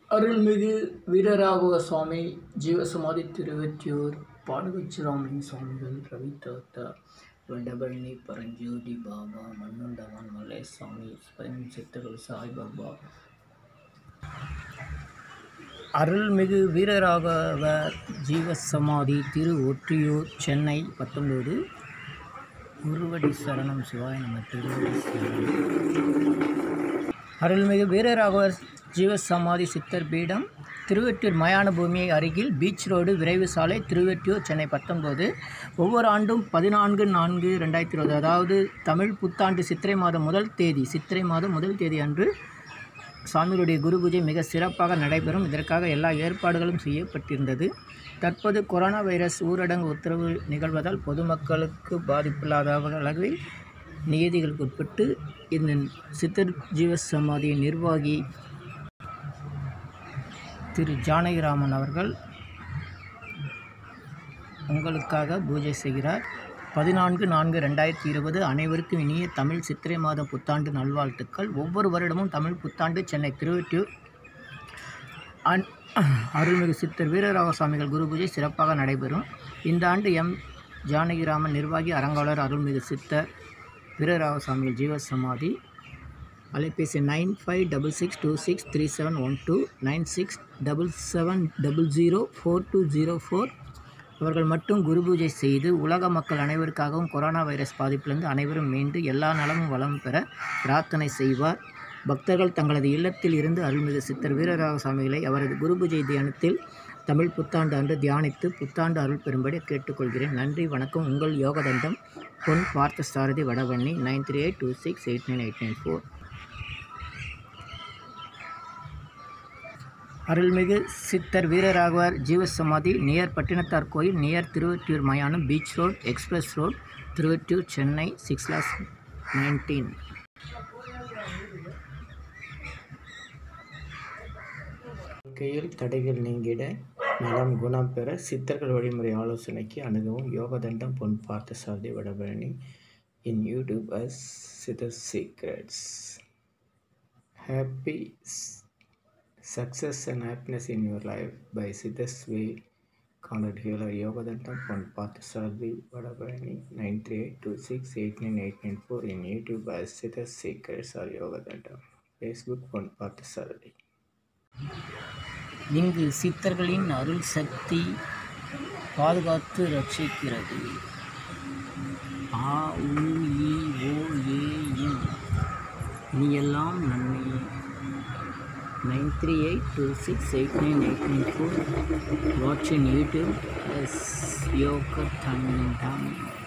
அருள்மிகு வீரராகவ சுவாமி ஜீவசமாதி திருவெற்றியூர் பாடுகச்சிராமலிங்க சுவாமிகள் ரவி தாத்தா வண்டபழனி பரஞ்சோதி பாபா மண்ணுண்டவன் மல்லேசாமி ஸ்வயம் சித்தர்கள் சாய்பாபா அருள்மிகு வீரராகவர் ஜீவசமாதி திரு ஒற்றியூர் சென்னை பத்தொன்பது குருவடி சரணம் சிவாய நம திருவடி சரணம் அருள்மிகு வீரராகவர் ஜீவசமாதி சித்தர் பீடம் திருவெட்டியூர் மயான பூமி அருகில் பீச் ரோடு விரைவு சாலை திருவெட்டியூர் சென்னை பத்தொம்போது ஒவ்வொரு ஆண்டும் பதினான்கு நான்கு ரெண்டாயிரத்தி இருபது அதாவது தமிழ் புத்தாண்டு சித்திரை மாதம் முதல் தேதி சித்திரை மாதம் முதல் தேதி அன்று சாமிகளுடைய குரு பூஜை மிக சிறப்பாக நடைபெறும் இதற்காக எல்லா ஏற்பாடுகளும் செய்யப்பட்டிருந்தது தற்போது கொரோனா வைரஸ் ஊரடங்கு உத்தரவு நிகழ்வதால் பொதுமக்களுக்கு பாதிப்பில்லாத அளவில் நியதிகளுக்கு உட்பட்டு இந்த சித்தர் ஜீவ சமாதியின் நிர்வாகி திரு ஜானகிராமன் அவர்கள் உங்களுக்காக பூஜை செய்கிறார் பதினான்கு நான்கு ரெண்டாயிரத்தி இருபது அனைவருக்கும் இனிய தமிழ் சித்திரை மாத புத்தாண்டு நல்வாழ்த்துக்கள் ஒவ்வொரு வருடமும் தமிழ் புத்தாண்டு சென்னை திருவெட்டியூர் அன் அருள்மிகு சித்தர் வீரராக சுவாமிகள் குரு பூஜை சிறப்பாக நடைபெறும் இந்த ஆண்டு எம் ஜானகிராமன் நிர்வாகி அரங்காவலர் அருள்மிகு சித்தர் வீரராக சுவாமிகள் ஜீவசமாதி அலைபேசி nine five double six two six three seven one two nine six double seven double zero four two zero four அவர்கள் மட்டும் குரு பூஜை செய்து உலக மக்கள் அனைவருக்காகவும் கொரோனா வைரஸ் பாதிப்பிலிருந்து அனைவரும் மீண்டு எல்லா நலமும் வளம் பெற பிரார்த்தனை செய்வார் பக்தர்கள் தங்களது இல்லத்தில் இருந்து அருள்மிகு சித்தர் வீரராக சுவாமிகளை அவரது குரு பூஜை தியானத்தில் தமிழ் புத்தாண்டு அன்று தியானித்து புத்தாண்டு அருள் பெறும்படி கேட்டுக்கொள்கிறேன் நன்றி வணக்கம் உங்கள் யோகதண்டம் Pon Partha Sarathi Vadavanni nine three eight two six eight nine eight nine four அருள்மிகு சித்தர் வீரராகவர் ஜீவசமாதி நியர் பட்டினத்தார் கோயில் நியர் திருவெட்டியூர் மயானம் beach road express road Thiruvottiyur Chennai six லாஸ் நைன்டீன் வாழ்க்கையில் தடைகள் நீங்கிட நலம் குணம் பெற சித்தர்கள் வழிமுறை ஆலோசனைக்கு அணுகவும் யோகதண்டம் Pon Partha Sarathi Vadapalani in YouTube as Siddha secrets happy success and happiness in your life by Siddhas Way Conrad Healer Yogadhantam on Pathasarthi Vadabani 9382689894 in YouTube as Siddhas Secrets or Yogadhantam Facebook on Pathasarthi இங்கு சித்தர்களின் அருள் சக்தி பாதுகாத்து ரட்சிக்கிறது ஆ உ இ ஓ ஏ இன் நீ எல்லாம் நன்மை nine three eight two six eight nine eight nine four. Watch on YouTube as Yoga Tandam.